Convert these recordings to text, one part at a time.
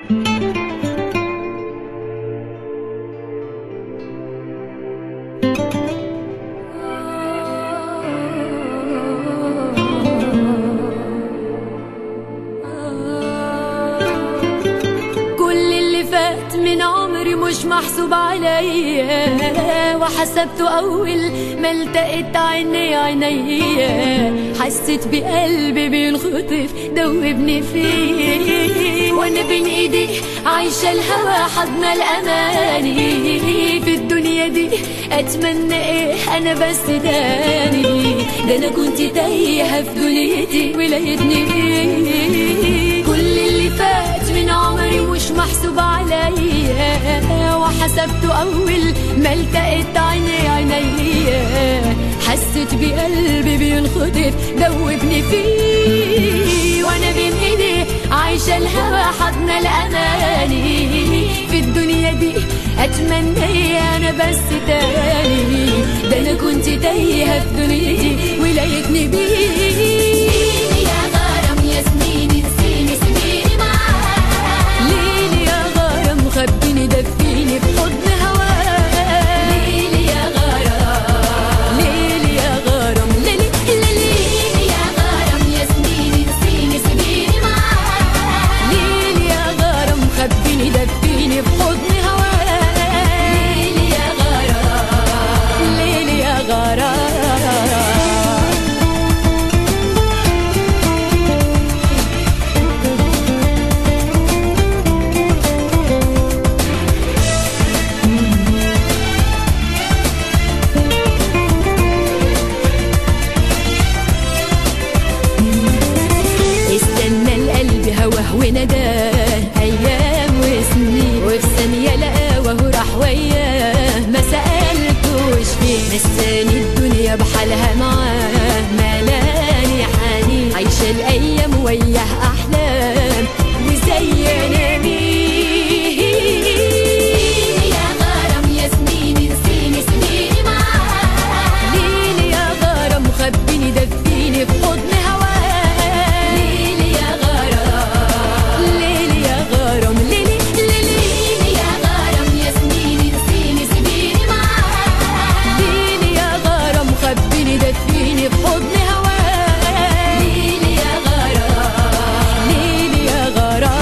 كل اللي فات من عمري مش محسوب عليا وحسبته اول ما التقيت عيني عينيا حسيت بقلبي بينخطف دوبني فيه وانا بين ايدي عايشه الهوى حضن الاماني في الدنيا دي اتمنى ايه انا بس داني ده انا كنت تايهه في دنيتي ولقيتني كل اللي فات من عمري مش محسوب عليا وحسبته اول ما التقيت عيني عينيا حسيت بقلبي بينخطف دوبني فيه وانا بين ايدي عايشه الهوى حضن الاماني في الدنيا دي اتمنى انا بس تاني ده انا كنت تايهه في دنيتي ولقيتني بيه يا غرام يا سنين نسيني سنيني معاك ليلي يا غرام خبيني دفيني في حضن هواك ليلي يا غرام ليلي يا غرام ليلي ليلي يا غرام يا سنين نسيني سنيني معاك ليلي يا غرام خبيني دفيني في حضن هواك ليلي يا غرام ليلي يا غرام استنى القلب هواه ونداه ايام وسنين وفي ثانيه لقاه وهو راح وياه ما سالتوش فيه نساني الدنيا بحالها معاه ملاني حنين عايشه الايام وياه احلام وزي انا مين يا غرام يا سنين نسيني سنيني معاك ليلي يا غرام خبيني دفيني في حضن هواك ليلي يا غرام ليلي يا غرام ليلي ليلي يا غرام يا سنين نسيني سنيني معاك ليلي يا غرام خبيني دفيني في حضن هواك ليلي يا غرام ليلي يا غرام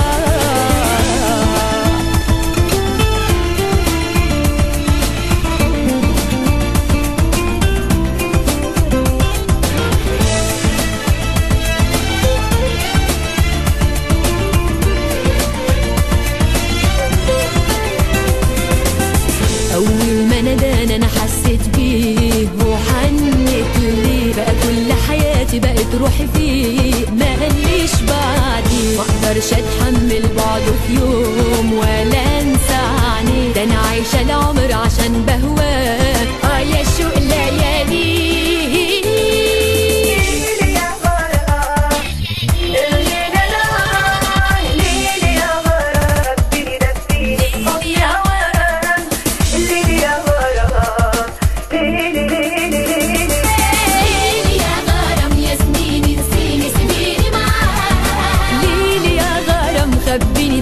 أول ما ندان أنا حسيت بيه وحنت ليه بقى كل حياتي بقت روحي فيه ما قاليش بعدي ما اقدرش اتحمل بعده في يوم ولا انسى عني ده انا عايشه العمر عشان بهواه اه يا شوق ليالي ليلي يا غرام يا سنين نسيني سنيني معاك ليلي يا غرام خبيني